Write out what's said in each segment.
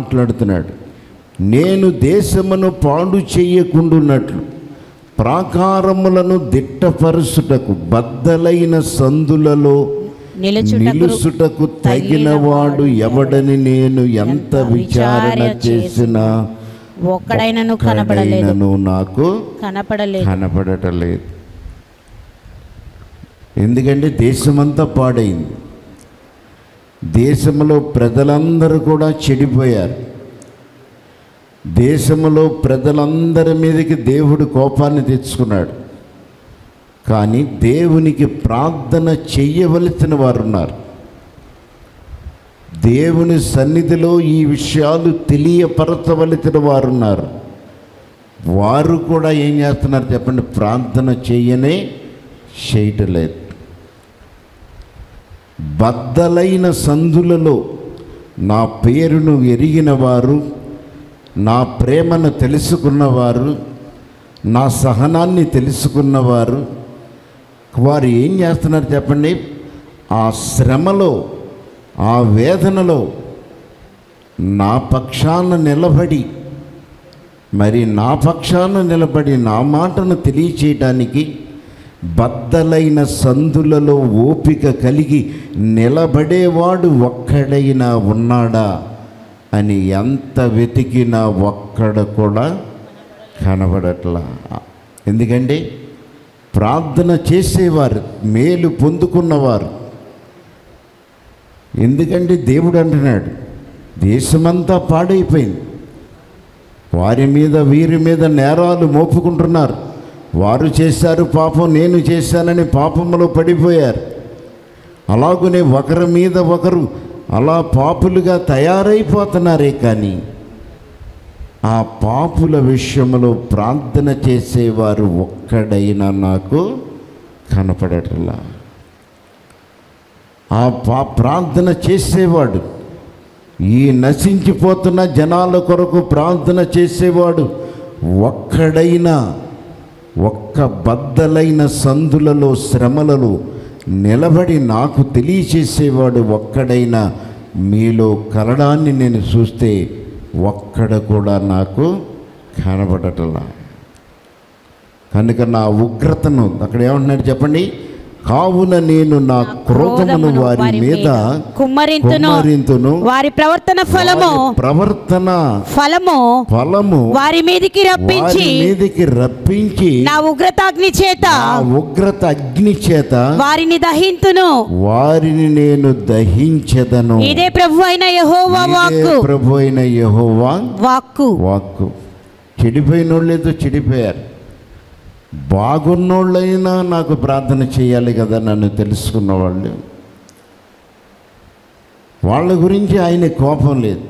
మాట్లాడుతున్నాడు నేను దేశమును పాడు చెయ్యకుండున్నట్లు ప్రాకారములను దిట్టపరుచుటకు బద్దలైన సందులలో నిలుచుటకు నిలుసుటకు తగినవాడు ఎవడని నేను ఎంత విచారణ చేసినా ఒక్కడైనను కనపడలేదు ఒక్కడైనను నాకు కనపడలేదు కనపడటలేదు ఎందుకంటే దేశమంతా పాడైంది దేశంలో ప్రజలందరూ కూడా చెడిపోయారు దేశంలో ప్రజలందరి మీదకి దేవుడు కోపాన్ని తెచ్చుకున్నాడు కానీ దేవునికి ప్రార్థన చెయ్యవలసిన వారు ఉన్నారు దేవుని సన్నిధిలో ఈ విషయాలు తెలియపరచవలసిన వారు ఉన్నారు వారు కూడా ఏం చేస్తున్నారు చెప్పండి ప్రార్థన చేయనే చేయటం లేదు బద్దలైన సందులలో నా పేరును ఎరిగిన వారు నా ప్రేమను తెలుసుకున్నవారు నా సహనాన్ని తెలుసుకున్నవారు వారు ఏం చేస్తున్నారు చెప్పండి ఆ శ్రమలో ఆ వేదనలో నా పక్షాన నిలబడి మరి నా పక్షాన నిలబడి నా మాటను తెలియచేయడానికి బద్దలైన సందులలో ఓపిక కలిగి నిలబడేవాడు ఒక్కడైనా ఉన్నాడా అని ఎంత వెతికినా ఒక్కడ కూడా కనబడట్లా ఎందుకంటే ప్రార్థన చేసేవారు మేలు పొందుకున్నవారు ఎందుకంటే దేవుడు అంటున్నాడు దేశమంతా పాడైపోయింది వారి మీద వీరి మీద నేరాలు మోపుకుంటున్నారు వారు చేశారు పాపం నేను చేశానని పాపంలో పడిపోయారు అలాగనే ఒకరి మీద ఒకరు అలా పాపులుగా తయారైపోతున్నారే కానీ ఆ పాపుల విషయంలో ప్రార్థన చేసేవారు ఒక్కడైనా నాకు కనపడటలా ఆ పా ప్రార్థన చేసేవాడు ఈ నశించిపోతున్న జనాల కొరకు ప్రార్థన చేసేవాడు ఒక్కడైనా ఒక్క బద్దలైన సందులలో శ్రమలలో నిలబడి నాకు తెలియచేసేవాడు ఒక్కడైనా మీలో కలడాన్ని నేను చూస్తే ఒక్కడ కూడా నాకు కనబడటలా కనుక నా ఉగ్రతను అక్కడ ఏమంటున్నాడు చెప్పండి కావున నేను నా క్రోధమును వారి మీద కుమ్మరింతును కుమ్మరింతును వారి ప్రవర్తన ఫలము వారి ప్రవర్తన ఫలము ఫలము వారి మీదికి రప్పించి వారి మీదికి రప్పించి నా ఉగ్రతాగ్ని చేత ఆ ఉగ్రత అగ్ని చేత వారిని దహింతును వారిని నేను దహించెదను ఇదే ప్రభు అయిన యెహోవా ఇదే వాక్కు ప్రభు అయిన యెహోవా వాక్కు వాక్కు చెడిపోయినోళ్ళేదో చెడిపోయారు బాగున్నోళ్ళైనా నాకు ప్రార్థన చేయాలి కదా నన్ను తెలుసుకున్న వాళ్ళు వాళ్ళ గురించి ఆయన కోపం లేదు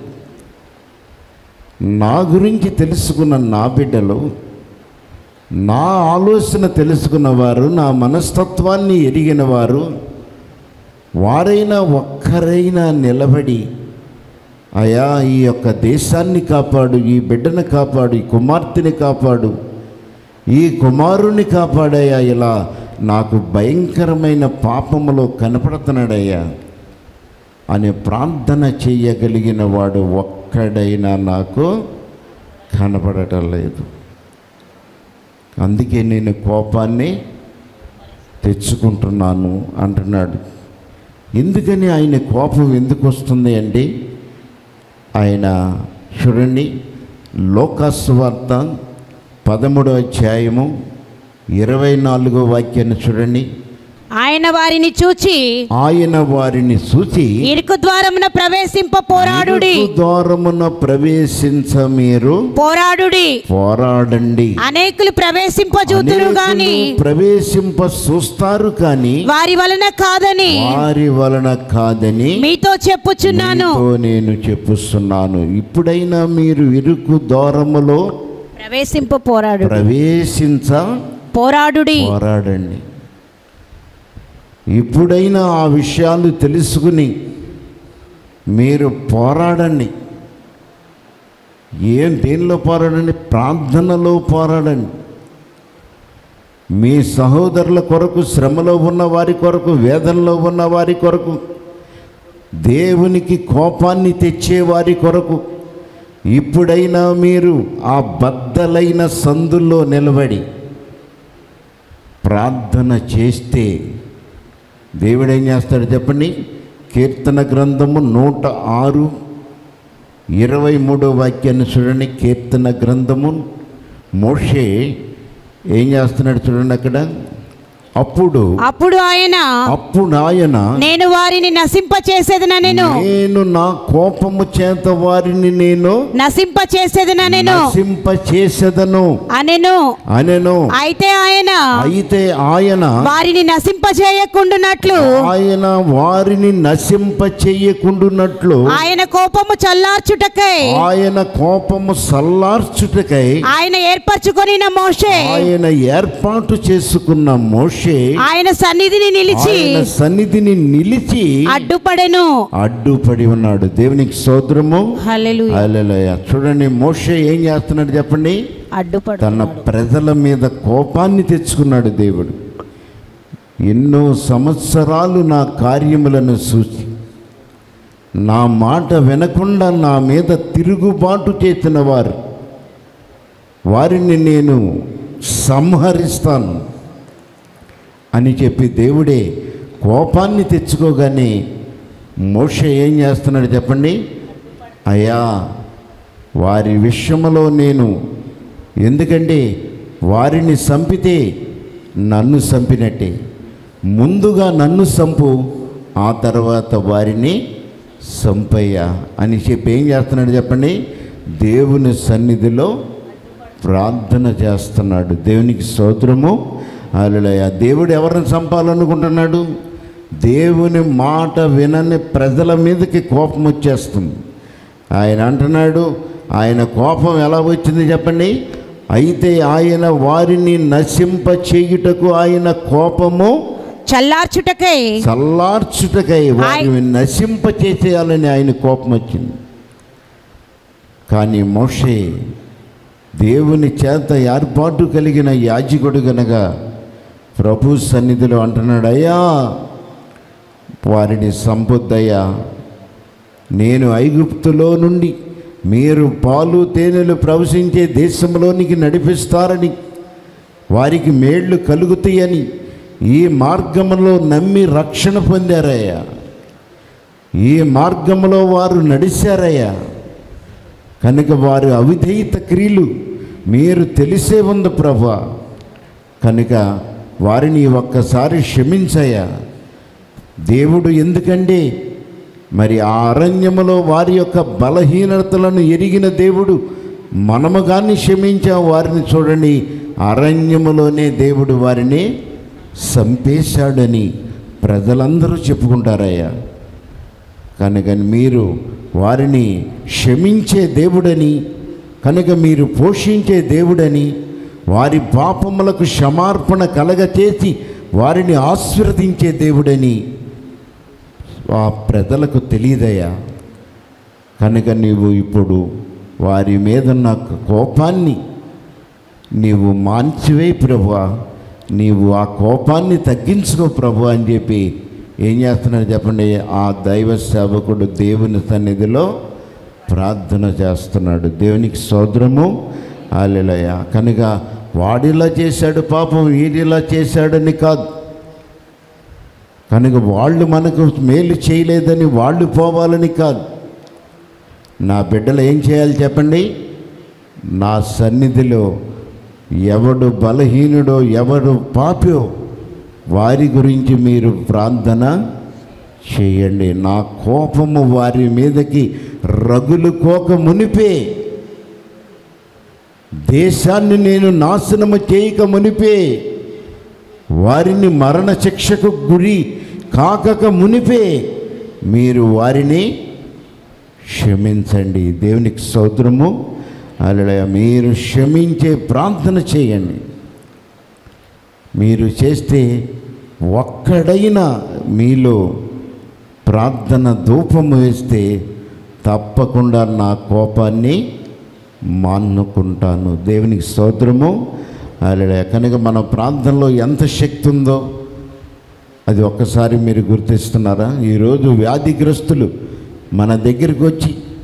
నా గురించి తెలుసుకున్న నా బిడ్డలు నా ఆలోచన తెలుసుకున్నవారు నా మనస్తత్వాన్ని ఎరిగిన వారు వారైనా ఒక్కరైనా నిలబడి అయా ఈ యొక్క దేశాన్ని కాపాడు ఈ బిడ్డను కాపాడు ఈ కుమార్తెని కాపాడు ఈ కుమారుని కాపాడయ్యా ఇలా నాకు భయంకరమైన పాపములో కనపడుతున్నాడయ్యా అని ప్రార్థన చేయగలిగిన వాడు ఒక్కడైనా నాకు కనపడటం లేదు అందుకే నేను కోపాన్ని తెచ్చుకుంటున్నాను అంటున్నాడు ఎందుకని ఆయన కోపం ఎందుకు వస్తుంది అండి ఆయన చూడండి లోకాస్వార్త పదమూడో అధ్యాయము ఇరవై నాలుగో వాక్యాన్ని చూడండి ఆయన వారిని చూచి ఆయన వారిని చూసి ఇరుకు ద్వారమున ప్రవేశింప పోరాడుడి ఇరుకు ద్వారమున ప్రవేశించ మీరు పోరాడుడి పోరాడండి అనేకులు ప్రవేశింపజూతురు గాని అనేకులు ప్రవేశింప చూస్తారు కానీ వారి వలన కాదని వారి వలన కాదని మీతో చెప్పుచున్నాను మీతో నేను చెప్పుస్తున్నాను ఇప్పుడైనా మీరు ఇరుకు ద్వారములో ప్రవేశింప పోరాడు ప్రవేశించ పోరాడుడి పోరాడండి ఇప్పుడైనా ఆ విషయాలు తెలుసుకుని మీరు పోరాడండి ఏం దేనిలో పోరాడండి ప్రార్థనలో పోరాడండి మీ సహోదరుల కొరకు శ్రమలో ఉన్న వారి కొరకు వేదనలో ఉన్న వారి కొరకు దేవునికి కోపాన్ని తెచ్చే వారి కొరకు ఇప్పుడైనా మీరు ఆ బద్దలైన సందుల్లో నిలబడి ప్రార్థన చేస్తే దేవుడు ఏం చేస్తాడు చెప్పండి కీర్తన గ్రంథము నూట ఆరు ఇరవై మూడో వాక్యాన్ని చూడండి కీర్తన గ్రంథము మోషే ఏం చేస్తున్నాడు చూడండి అక్కడ అప్పుడు అప్పుడు ఆయన అప్పుడు ఆయన నేను వారిని నశింప చేసేదన నేను నేను నా కోపము చేత వారిని నేను నశింప చేసేదన నేను నశింప చేసేదను అనెను అనెను అయితే ఆయన అయితే ఆయన వారిని నశింప చేయకుండునట్లు ఆయన వారిని నశింప చెయ్యకుండునట్లు ఆయన కోపము చల్లార్చుటకై ఆయన కోపము సల్లార్చుటకై ఆయన ఏర్పరచుకొనిన మోషే ఆయన ఏర్పాటు చేసుకున్న మోషే ఆయన సన్నిధిని నిలిచి ఆయన సన్నిధిని నిలిచి అడ్డుపడెను అడ్డుపడి ఉన్నాడు దేవునికి సోదరము హల్లెలూయా హల్లెలూయా చూడండి మోషే ఏం చేస్తున్నాడు చెప్పండి అడ్డుపడు తన ప్రజల మీద కోపాన్ని తెచ్చుకున్నాడు దేవుడు ఎన్నో సంవత్సరాలు నా కార్యములను చూసి నా మాట వినకుండా నా మీద తిరుగుబాటు చేసిన వారు వారిని నేను సంహరిస్తాను అని చెప్పి దేవుడే కోపాన్ని తెచ్చుకోగానే మోష ఏం చేస్తున్నాడు చెప్పండి అయ్యా వారి విషయంలో నేను ఎందుకంటే వారిని చంపితే నన్ను చంపినట్టే ముందుగా నన్ను చంపు ఆ తర్వాత వారిని చంపయ్యా అని చెప్పి ఏం చేస్తున్నాడు చెప్పండి దేవుని సన్నిధిలో ప్రార్థన చేస్తున్నాడు దేవునికి స్తోత్రము అలలయ దేవుడు ఎవరిని చంపాలనుకుంటున్నాడు దేవుని మాట వినని ప్రజల మీదకి కోపం వచ్చేస్తుంది ఆయన అంటున్నాడు ఆయన కోపం ఎలా వచ్చింది చెప్పండి అయితే ఆయన వారిని నశింప చేయుటకు ఆయన కోపము చల్లార్చుటకై చల్లార్చుటకై వారిని నశింప చేసేయాలని ఆయన కోపం వచ్చింది కానీ మోషే దేవుని చేత ఏర్పాటు కలిగిన యాజకుడు గనగా ప్రభు సన్నిధిలో అంటున్నాడు అయ్యా వారిని సంపొద్దయ్యా నేను ఐగుప్తులో నుండి మీరు పాలు తేనెలు ప్రవశించే దేశంలోనికి నడిపిస్తారని వారికి మేళ్లు కలుగుతాయని ఈ మార్గంలో నమ్మి రక్షణ పొందారయ్యా ఈ మార్గంలో వారు నడిచారయ్యా కనుక వారి అవిధేయత క్రియలు మీరు తెలిసే ఉంది ప్రభా కనుక వారిని ఒక్కసారి క్షమించయ్యా దేవుడు ఎందుకంటే మరి ఆ అరణ్యములో వారి యొక్క బలహీనతలను ఎరిగిన దేవుడు మనము కానీ క్షమించాం వారిని చూడండి అరణ్యములోనే దేవుడు వారిని చంపేశాడని ప్రజలందరూ చెప్పుకుంటారయ్యా కనుక మీరు వారిని క్షమించే దేవుడని కనుక మీరు పోషించే దేవుడని వారి పాపములకు క్షమార్పణ కలగచేసి వారిని ఆశీర్వదించే దేవుడని ఆ ప్రజలకు తెలియదయ్యా కనుక నీవు ఇప్పుడు వారి మీద ఉన్న కోపాన్ని నీవు మాంచివే ప్రభువా నీవు ఆ కోపాన్ని తగ్గించుకో ప్రభు అని చెప్పి ఏం చేస్తున్నాడు చెప్పండి ఆ దైవ సేవకుడు దేవుని సన్నిధిలో ప్రార్థన చేస్తున్నాడు దేవునికి సోదరము ఆలయ కనుక వాడిలా చేశాడు పాపం వీడిలా చేశాడని కాదు కనుక వాళ్ళు మనకు మేలు చేయలేదని వాళ్ళు పోవాలని కాదు నా బిడ్డలు ఏం చేయాలి చెప్పండి నా సన్నిధిలో ఎవడు బలహీనుడో ఎవడు పాపో వారి గురించి మీరు ప్రార్థన చేయండి నా కోపము వారి మీదకి రగులు కోక మునిపే దేశాన్ని నేను నాశనము చేయక మునిపే వారిని మరణ శిక్షకు గురి కాకక మునిపే మీరు వారిని క్షమించండి దేవునికి సౌద్రము అలా మీరు క్షమించే ప్రార్థన చేయండి మీరు చేస్తే ఒక్కడైనా మీలో ప్రార్థన ధూపము వేస్తే తప్పకుండా నా కోపాన్ని మాన్నుకుంటాను దేవునికి స్తోత్రము అలా కనుక మన ప్రార్థనలో ఎంత శక్తి ఉందో అది ఒక్కసారి మీరు గుర్తిస్తున్నారా ఈరోజు వ్యాధిగ్రస్తులు మన దగ్గరికి వచ్చి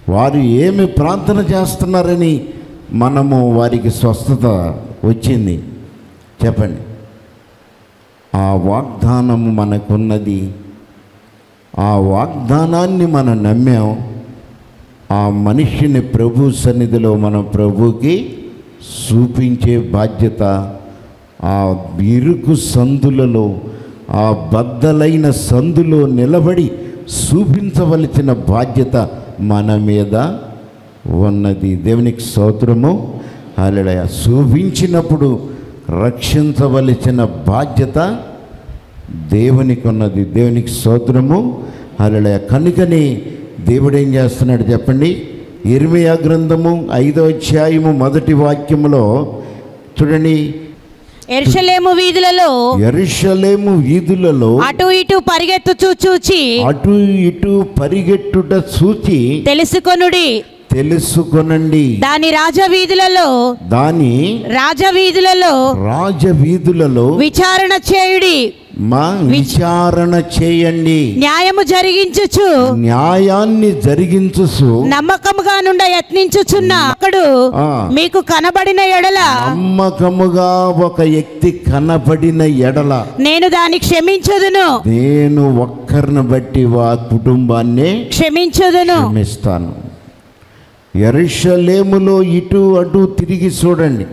వారు ఏమి ప్రార్థన చేస్తున్నారని మనము వారికి స్వస్థత వచ్చింది చెప్పండి ఆ వాగ్దానము మనకున్నది ఆ వాగ్దానాన్ని మనం నమ్మాం ఆ మనిషిని ప్రభు సన్నిధిలో మనం ప్రభుకి చూపించే బాధ్యత ఆ ఇరుకు సందులలో ఆ బద్దలైన సందులో నిలబడి చూపించవలసిన బాధ్యత మన మీద ఉన్నది దేవునికి స్తోత్రము అలడయ చూపించినప్పుడు రక్షించవలసిన బాధ్యత దేవునికి ఉన్నది దేవునికి స్తోత్రము అలడయ కనుకని దేవుడు ఏం చేస్తున్నాడు చెప్పండి ఇర్మియా గ్రంథము ఐదో అధ్యాయము మొదటి వాక్యములో చూడండి ఎరుషలేము వీధులలో ఎరుషలేము వీధులలో అటు ఇటు పరిగెత్తుచూ చూచి అటు ఇటు పరిగెట్టుట చూచి తెలుసుకొనుడి తెలుసుకొనండి దాని రాజవీధులలో దాని రాజవీధులలో రాజవీధులలో విచారణ చేయుడి మా విచారణ చేయండి న్యాయము జరిగించుచు న్యాయాన్ని జరిగించు నమ్మకముగా నుండ యత్నించుచున్న అక్కడు ఆ. మీకు కనబడిన ఎడల నమ్మకముగా ఒక వ్యక్తి కనబడిన ఎడల నేను దాన్ని క్షమించుదును నేను ఒక్కరిని బట్టి వా కుటుంబాన్ని క్షమించుదును క్షమిస్తాను ఎరుషలేములో ఇటు అటు తిరిగి చూడండి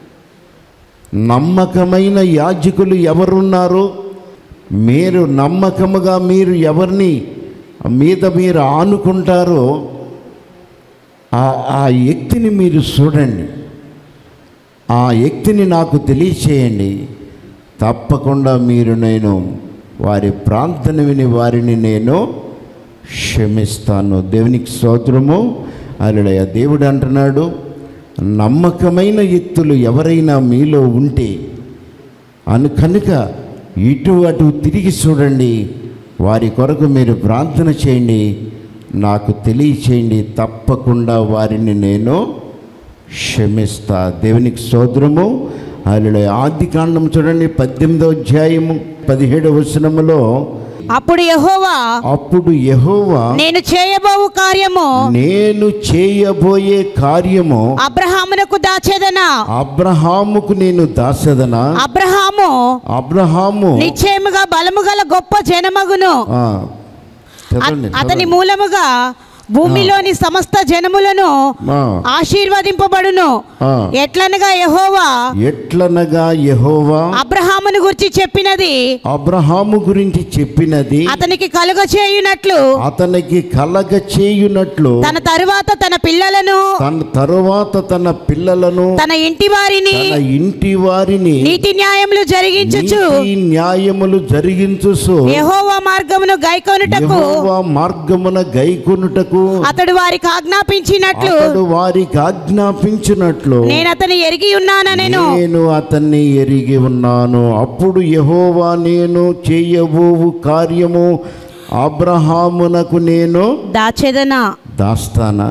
నమ్మకమైన యాజకులు ఎవరున్నారో మీరు నమ్మకముగా మీరు ఎవరిని మీద మీరు ఆనుకుంటారో ఆ ఆ వ్యక్తిని మీరు చూడండి ఆ వ్యక్తిని నాకు తెలియచేయండి తప్పకుండా మీరు నేను వారి ప్రార్థన విని వారిని నేను క్షమిస్తాను దేవునికి స్తోత్రము అలడయ దేవుడు అంటున్నాడు నమ్మకమైన వ్యక్తులు ఎవరైనా మీలో ఉంటే అను కనుక ఇటు అటు తిరిగి చూడండి వారి కొరకు మీరు ప్రార్థన చేయండి నాకు తెలియచేయండి తప్పకుండా వారిని నేను క్షమిస్తా దేవునికి సోదరము అలా ఆది కాండం చూడండి పద్దెనిమిదో అధ్యాయము పదిహేడవ వచనములో అప్పుడు యెహోవా అప్పుడు యెహోవా నేను చేయబోవు కార్యము నేను చేయబోయే కార్యము అబ్రహామునకు దాచేదనా అబ్రహాముకు నేను దాసదనా అబ్రహాము అబ్రహాము నిశ్చయముగా బలము గల గొప్ప జనమగును ఆ, అ- చదవండి, అతని చదవండి. మూలముగా భూమిలోని సమస్త జనములను ఆ, ఆశీర్వదింపబడును ఆ. ఎట్లనగా యెహోవా ఎట్లనగా యెహోవా అబ్రహామును గురించి చెప్పినది అబ్రహాము గురించి చెప్పినది అతనికి కలుగ చేయునట్లు అతనికి కలగ చేయునట్లు తన తరువాత తన పిల్లలను తన తరువాత తన పిల్లలను తన ఇంటి వారిని తన ఇంటి వారిని నీతి న్యాయములు జరిగించుచు నీతి న్యాయములు జరిగించు యెహోవా మార్గమును గైకొనుటకు యెహోవా మార్గమున గైకొనుటకు అతడు వారికి ఆజ్ఞాపించినట్లు అతడు వారికి ఆజ్ఞాపించినట్లు నేను అతని ఎరిగి ఉన్నానా నేను నేను అతన్ని ఎరిగి ఉన్నాను అప్పుడు యెహోవా నేను చేయబోవు కార్యము అబ్రహామునకు నేను దాచెదనా దాస్తానా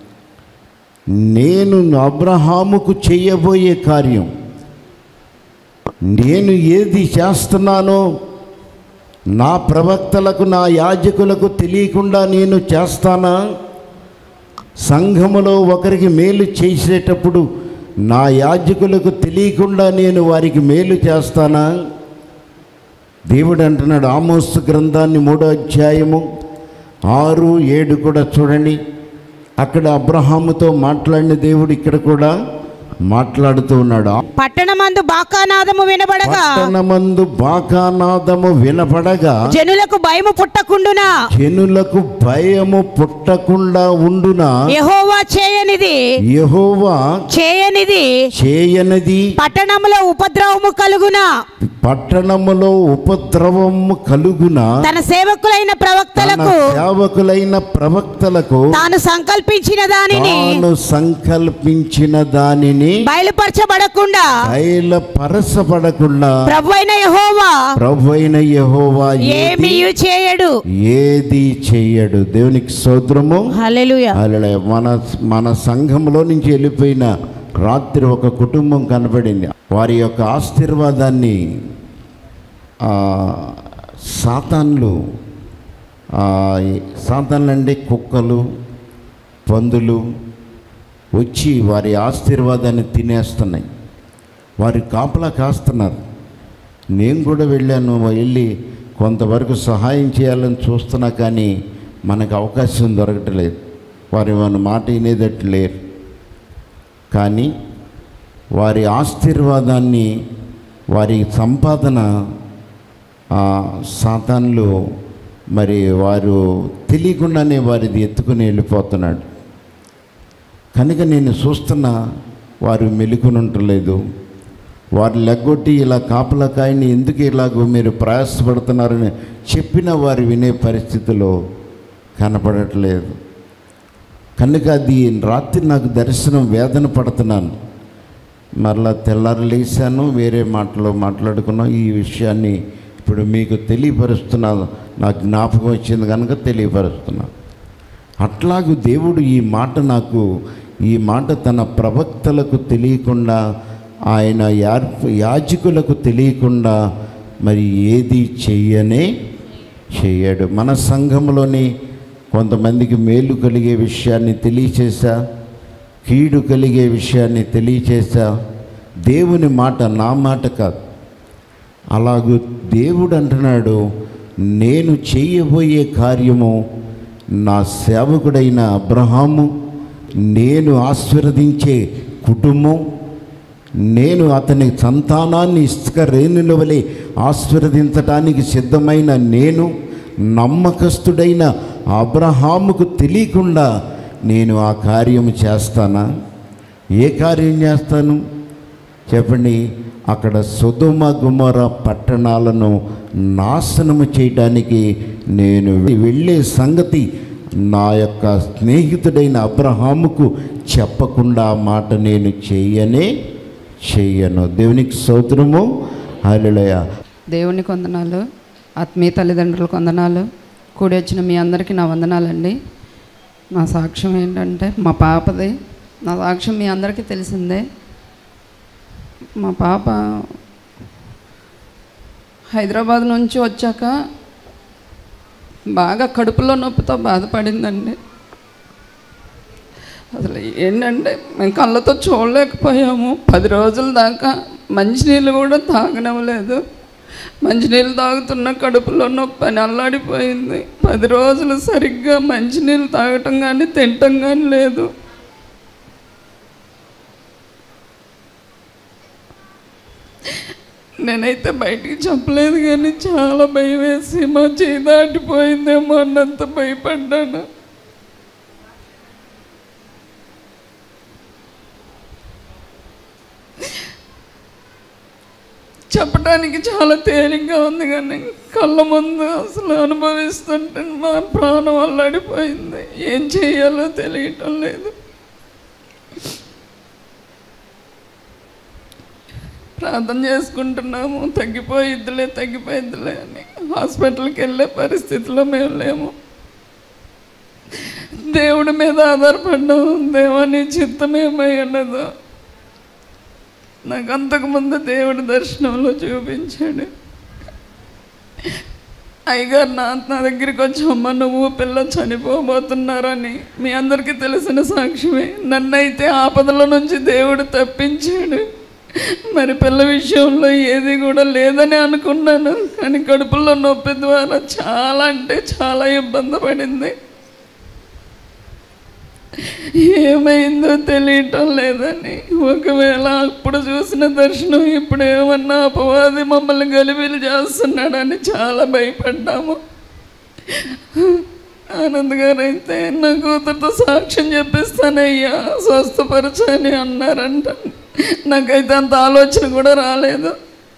నేను అబ్రహాముకు చేయబోయే కార్యం నేను ఏది చేస్తున్నానో నా ప్రవక్తలకు నా యాజకులకు తెలియకుండా నేను చేస్తానా సంఘములో ఒకరికి మేలు చేసేటప్పుడు నా యాజకులకు తెలియకుండా నేను వారికి మేలు చేస్తానా దేవుడు అంటున్నాడు ఆమోస్తు గ్రంథాన్ని మూడో అధ్యాయము ఆరు ఏడు కూడా చూడండి అక్కడ అబ్రహాముతో మాట్లాడిన దేవుడు ఇక్కడ కూడా మాట్లాడుతూ ఉన్నాడు పట్టణమందు బాకానాదము వినబడగా పట్టణమందు బాకానాదము వినపడగా జనులకు భయము పుట్టకుండునా జనులకు భయము పుట్టకుండా ఉండున యెహోవా చేయనిది యెహోవా చేయనిది చేయనది పట్టణములో ఉపద్రవము కలుగునా పట్టణములో ఉపద్రవము కలుగున తన సేవకులైన తన ప్రవక్తలకు సేవకులైన ప్రవక్తలకు తాను సంకల్పించిన దానిని తాను సంకల్పించిన దానిని బయలుపరచబడకుండా బయలుపరచబడకుండా ప్రభు అయిన యెహోవా ప్రభు అయిన యెహోవా ఏమీ ఏది చేయడు ఏది చెయ్యడు దేవునికి సోద్రము హల్లెలూయా అలా మన మన సంఘంలో నుంచి వెళ్ళిపోయిన రాత్రి ఒక కుటుంబం కనబడింది వారి యొక్క ఆశీర్వాదాన్ని ఆ, సాతాన్లు ఆ, సాతాన్లు అంటే కుక్కలు పందులు వచ్చి వారి ఆశీర్వాదాన్ని తినేస్తున్నాయి వారి కాపలా కాస్తున్నారు నేను కూడా వెళ్ళాను వెళ్ళి కొంతవరకు సహాయం చేయాలని చూస్తున్నా కానీ మనకు అవకాశం దొరకట్లేదు వారి మన మాట వినేటట్టు లేరు కానీ వారి ఆశీర్వాదాన్ని వారి సంపాదన ఆ సాతాన్లు మరి వారు తెలియకుండానే వారిది ఎత్తుకుని వెళ్ళిపోతున్నాడు కనుక నేను చూస్తున్నా వారు మెలుకునుంటలేదు వారు లెగ్గొట్టి ఇలా కాపలా కాయని ఎందుకు ఇలాగో మీరు ప్రయాసపడుతున్నారని చెప్పిన వారు వినే పరిస్థితిలో కనపడట్లేదు కనుక అది రాత్రి నాకు దర్శనం వేదన పడుతున్నాను మరలా తెల్లారు లేచాను వేరే మాటలో మాట్లాడుకున్నాం ఈ విషయాన్ని ఇప్పుడు మీకు తెలియపరుస్తున్నాను నాకు జ్ఞాపకం వచ్చింది కనుక తెలియపరుస్తున్నాను అట్లాగూ దేవుడు ఈ మాట నాకు ఈ మాట తన ప్రవక్తలకు తెలియకుండా ఆయన యార్ యాజకులకు తెలియకుండా మరి ఏది చెయ్యనే చెయ్యడు మన సంఘంలోని కొంతమందికి మేలు కలిగే విషయాన్ని తెలియచేశా కీడు కలిగే విషయాన్ని తెలియచేశా దేవుని మాట నా మాట కాదు అలాగూ దేవుడు అంటున్నాడు నేను చేయబోయే కార్యము నా సేవకుడైన అబ్రహాము నేను ఆశీర్వదించే కుటుంబం నేను అతని సంతానాన్ని ఇసుక రేణుల వలె ఆశీర్వదించటానికి సిద్ధమైన నేను నమ్మకస్తుడైన అబ్రహాముకు తెలియకుండా నేను ఆ కార్యము చేస్తానా ఏ కార్యం చేస్తాను చెప్పండి అక్కడ సుధుమ గుమర పట్టణాలను నాశనము చేయడానికి నేను వెళ్ళే సంగతి నా యొక్క స్నేహితుడైన అబ్రహాముకు చెప్పకుండా ఆ మాట నేను చేయనే చెయ్యను దేవునికి స్తోత్రము హల్లెలూయ దేవునికి వందనాలు ఆత్మీయ తల్లిదండ్రులకు వందనాలు కూడి వచ్చిన మీ అందరికీ నా వందనాలండి నా సాక్ష్యం ఏంటంటే మా పాపది నా సాక్ష్యం మీ అందరికీ తెలిసిందే మా పాప హైదరాబాద్ నుంచి వచ్చాక బాగా కడుపులో నొప్పితో బాధపడిందండి అసలు ఏంటంటే మేము కళ్ళతో చూడలేకపోయాము పది రోజుల దాకా మంచినీళ్ళు కూడా తాగనవ్వలేదు మంచినీళ్ళు తాగుతున్న కడుపులో నొప్పి అని అల్లాడిపోయింది పది రోజులు సరిగ్గా మంచినీళ్ళు తాగటం కానీ తినటం కానీ లేదు నేనైతే బయటికి చెప్పలేదు కానీ చాలా భయం వేసి మా చేయి దాటిపోయిందేమో అన్నంత భయపడ్డాను చెప్పడానికి చాలా తేలిగ్గా ఉంది కానీ కళ్ళ ముందు అసలు అనుభవిస్తుంటే మా ప్రాణం అల్లాడిపోయింది ఏం చేయాలో తెలియటం లేదు ప్రార్థన చేసుకుంటున్నాము తగ్గిపోయిద్దిలే తగ్గిపోయిద్దిలే అని హాస్పిటల్కి వెళ్ళే పరిస్థితిలో మేము లేము దేవుడి మీద ఆధారపడ్డాము దేవాని చిత్తం ఏమై ఉన్నదో నాకు అంతకుముందు దేవుడి దర్శనంలో చూపించాడు అయ్యగారు నా నా దగ్గరికి వచ్చి అమ్మ నువ్వు పిల్ల చనిపోబోతున్నారని మీ అందరికీ తెలిసిన సాక్ష్యమే నన్నైతే ఆపదల నుంచి దేవుడు తప్పించాడు మరి పిల్ల విషయంలో ఏది కూడా లేదని అనుకున్నాను కానీ కడుపులో నొప్పి ద్వారా చాలా అంటే చాలా ఇబ్బంది పడింది ఏమైందో తెలియటం లేదని ఒకవేళ అప్పుడు చూసిన దర్శనం ఇప్పుడు ఏమన్నా అపవాది మమ్మల్ని గలిబిలి చేస్తున్నాడని చాలా భయపడ్డాము ఆనంద్ గారు అయితే నా కూతురుతో సాక్ష్యం చెప్పిస్తానయ్యా స్వస్థపరచని అన్నారంట నాకైతే అంత ఆలోచన కూడా రాలేదు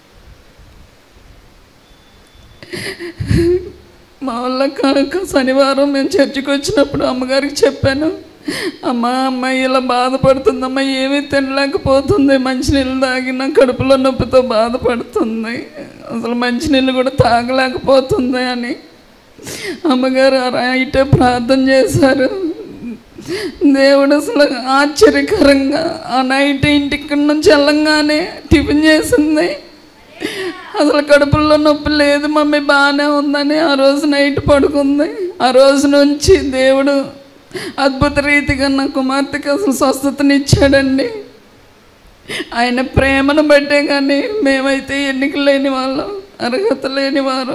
మా వల్ల కాక శనివారం మేము చర్చికి వచ్చినప్పుడు అమ్మగారికి చెప్పాను అమ్మ అమ్మాయి ఇలా బాధపడుతుందమ్మా ఏమీ తినలేకపోతుంది మంచినీళ్ళు తాగిన కడుపులో నొప్పితో బాధపడుతుంది అసలు మంచినీళ్ళు కూడా తాగలేకపోతుంది అని అమ్మగారు అయితే ప్రార్థన చేశారు దేవుడు అసలు ఆశ్చర్యకరంగా ఆ నైట్ ఇంటికి నుంచి వెళ్ళంగానే టిఫిన్ చేసింది అసలు కడుపులో నొప్పి లేదు మమ్మీ బాగానే ఉందని ఆ రోజు నైట్ పడుకుంది ఆ రోజు నుంచి దేవుడు అద్భుత రీతిగా నా కుమార్తెకి అసలు స్వస్థతనిచ్చాడండి ఆయన ప్రేమను బట్టే కానీ మేమైతే ఎన్నిక లేని వాళ్ళం అర్హత లేని వారు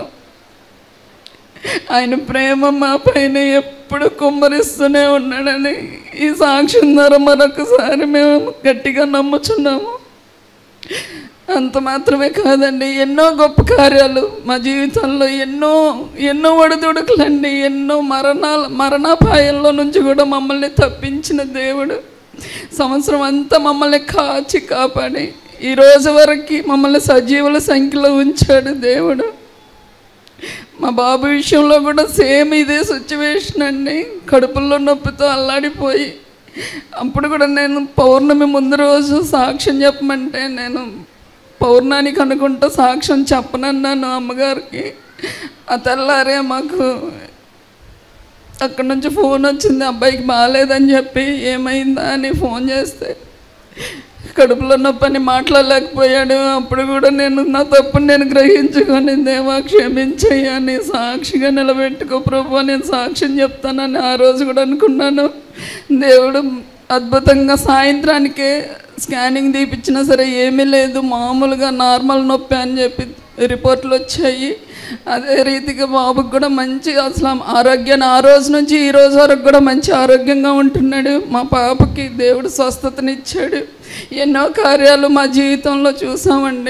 ఆయన ప్రేమ మా పైన ఎప్పుడు కుమ్మరిస్తూనే ఉన్నాడని ఈ సాక్ష్యం ద్వారా మరొకసారి మేము గట్టిగా నమ్ముచున్నాము అంత మాత్రమే కాదండి ఎన్నో గొప్ప కార్యాలు మా జీవితంలో ఎన్నో ఎన్నో ఒడిదుడుకులండి ఎన్నో మరణాల మరణాపాయంలో నుంచి కూడా మమ్మల్ని తప్పించిన దేవుడు సంవత్సరం అంతా మమ్మల్ని కాచి కాపాడి ఈ రోజు వరకు మమ్మల్ని సజీవుల సంఖ్యలో ఉంచాడు దేవుడు మా బాబు విషయంలో కూడా సేమ్ ఇదే సిచ్యువేషన్ అండి కడుపులో నొప్పితో అల్లాడిపోయి అప్పుడు కూడా నేను పౌర్ణమి ముందు రోజు సాక్ష్యం చెప్పమంటే నేను పౌర్ణానికి అనుకుంటా సాక్ష్యం చెప్పనన్నాను అమ్మగారికి ఆ తెల్లారే మాకు అక్కడ నుంచి ఫోన్ వచ్చింది అబ్బాయికి బాగాలేదని చెప్పి ఏమైందా అని ఫోన్ చేస్తే కడుపులో నొప్పని మాట్లాడలేకపోయాడు అప్పుడు కూడా నేను నా తప్పుని నేను గ్రహించుకొని దేవా క్షమించయ్యా అని సాక్షిగా నిలబెట్టుకో ప్రభు నేను సాక్ష్యం చెప్తానని ఆ రోజు కూడా అనుకున్నాను దేవుడు అద్భుతంగా సాయంత్రానికే స్కానింగ్ తీపిచ్చినా సరే ఏమీ లేదు మామూలుగా నార్మల్ నొప్పి అని చెప్పి రిపోర్ట్లు వచ్చాయి అదే రీతిగా బాబుకి కూడా మంచి అసలు ఆరోగ్యాన్ని ఆ రోజు నుంచి ఈ రోజు వరకు కూడా మంచి ఆరోగ్యంగా ఉంటున్నాడు మా పాపకి దేవుడు స్వస్థతనిచ్చాడు ఎన్నో కార్యాలు మా జీవితంలో చూసామండి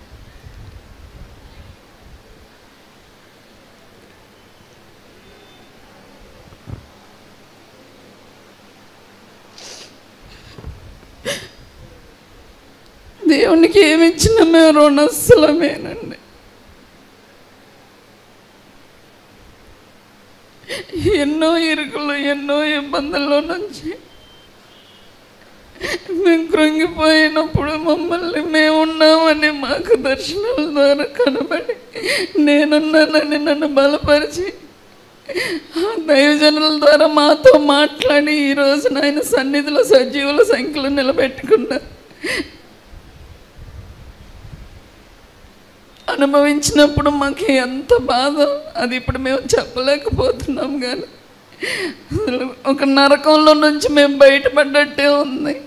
దేవునికి ఏమి ఇచ్చినా మేము రుణస్థలమేనండి ఎన్నో ఇరుకులు ఎన్నో ఇబ్బందుల్లో నుంచి మేము కృంగిపోయినప్పుడు మమ్మల్ని మేము ఉన్నామని మాకు దర్శనాల ద్వారా కనబడి నేనున్నానని నన్ను బలపరిచి ఆ దైవజనుల ద్వారా మాతో మాట్లాడి ఈరోజు నాయన సన్నిధిలో సజీవుల సంఖ్యలో నిలబెట్టుకున్నారు అనుభవించినప్పుడు మాకు ఎంత బాధ అది ఇప్పుడు మేము చెప్పలేకపోతున్నాం కానీ అసలు ఒక నరకంలో నుంచి మేము బయటపడ్డట్టే ఉంది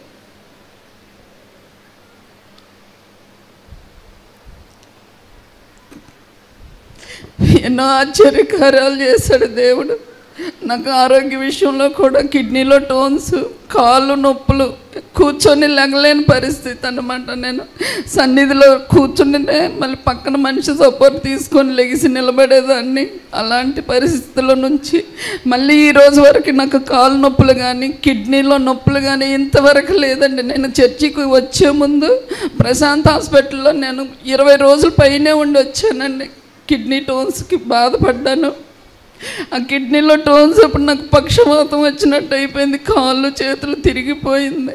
ఎన్నో ఆశ్చర్యకార్యాలు చేశాడు దేవుడు నాకు ఆరోగ్య విషయంలో కూడా కిడ్నీలో టోన్స్ కాళ్ళు నొప్పులు కూర్చొని లెగలేని పరిస్థితి అన్నమాట నేను సన్నిధిలో కూర్చుంటే మళ్ళీ పక్కన మనిషి సపోర్ట్ తీసుకొని లెగిసి నిలబడేదాన్ని అలాంటి పరిస్థితుల నుంచి మళ్ళీ ఈ రోజు వరకు నాకు కాళ్ళు నొప్పులు కానీ కిడ్నీలో నొప్పులు కానీ ఇంతవరకు లేదండి నేను చర్చికి వచ్చే ముందు ప్రశాంత్ హాస్పిటల్లో నేను ఇరవై రోజుల పైనే ఉండి వచ్చానండి కిడ్నీ టోన్స్కి బాధపడ్డాను ఆ కిడ్నీలో టోన్స్ అప్పుడు నాకు పక్షవాతం వచ్చినట్టు అయిపోయింది కాళ్ళు చేతులు తిరిగిపోయింది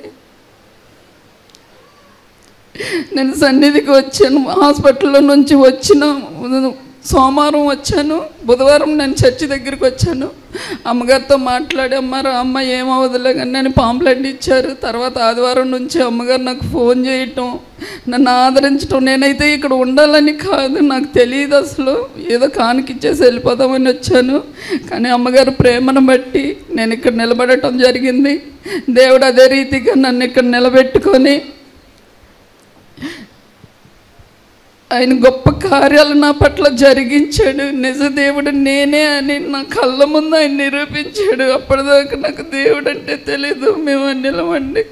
నేను సన్నిధికి వచ్చాను హాస్పిటల్లో నుంచి వచ్చిన సోమవారం వచ్చాను బుధవారం నేను చర్చి దగ్గరికి వచ్చాను అమ్మగారితో మాట్లాడి అమ్మారు అమ్మ ఏమవదులే కానీ నేను పాంప్లెట్ ఇచ్చారు తర్వాత ఆదివారం నుంచి అమ్మగారు నాకు ఫోన్ చేయటం నన్ను ఆదరించడం నేనైతే ఇక్కడ ఉండాలని కాదు నాకు తెలియదు అసలు ఏదో కానికిచ్చేసి వెళ్ళిపోదామని వచ్చాను కానీ అమ్మగారు ప్రేమను బట్టి నేను ఇక్కడ నిలబడటం జరిగింది దేవుడు అదే రీతిగా నన్ను ఇక్కడ నిలబెట్టుకొని ఆయన గొప్ప కార్యాలు నా పట్ల జరిగించాడు నిజ దేవుడు నేనే అని నా కళ్ళ ముందు ఆయన నిరూపించాడు అప్పటిదాకా నాకు దేవుడు అంటే తెలీదు మేము నిలవండి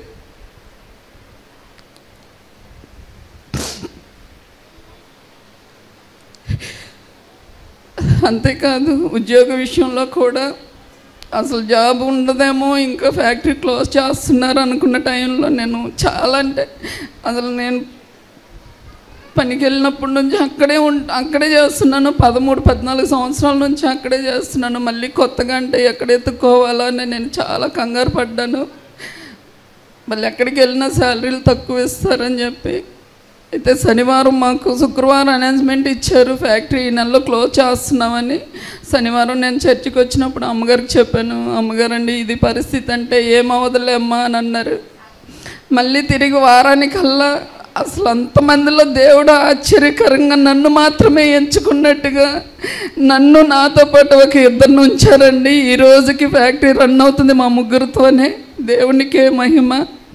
అంతేకాదు ఉద్యోగ విషయంలో కూడా అసలు జాబ్ ఉండదేమో ఇంకా ఫ్యాక్టరీ క్లోజ్ చేస్తున్నారు అనుకున్న టైంలో నేను చాలా అంటే అసలు నేను పనికి వెళ్ళినప్పటి నుంచి అక్కడే ఉం అక్కడే చేస్తున్నాను పదమూడు పద్నాలుగు సంవత్సరాల నుంచి అక్కడే చేస్తున్నాను మళ్ళీ కొత్తగా అంటే ఎక్కడ ఎత్తుకోవాలని నేను చాలా కంగారు పడ్డాను మళ్ళీ ఎక్కడికి వెళ్ళినా శాలరీలు తక్కువ ఇస్తారని చెప్పి అయితే శనివారం మాకు శుక్రవారం అనౌన్స్మెంట్ ఇచ్చారు ఫ్యాక్టరీ ఈ నెలలో క్లోజ్ చేస్తున్నామని శనివారం నేను చర్చికి వచ్చినప్పుడు అమ్మగారికి చెప్పాను అమ్మగారండి ఇది పరిస్థితి అంటే ఏమవదులే అమ్మా అని అన్నారు మళ్ళీ తిరిగి వారానికల్లా అసలు అంతమందిలో దేవుడు ఆశ్చర్యకరంగా నన్ను మాత్రమే ఎంచుకున్నట్టుగా నన్ను నాతో పాటు ఒక ఇద్దరిని ఉంచారండి ఈ రోజుకి ఫ్యాక్టరీ రన్ అవుతుంది మా ముగ్గురితోనే దేవునికే మహిమ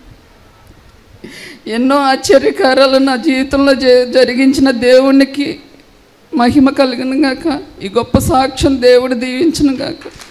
ఎన్నో ఆశ్చర్యకారాలు నా జీవితంలో జ- జరిగించిన దేవునికి మహిమ కలిగిన గాక ఈ గొప్ప సాక్ష్యం దేవుడు దీవించిన గాక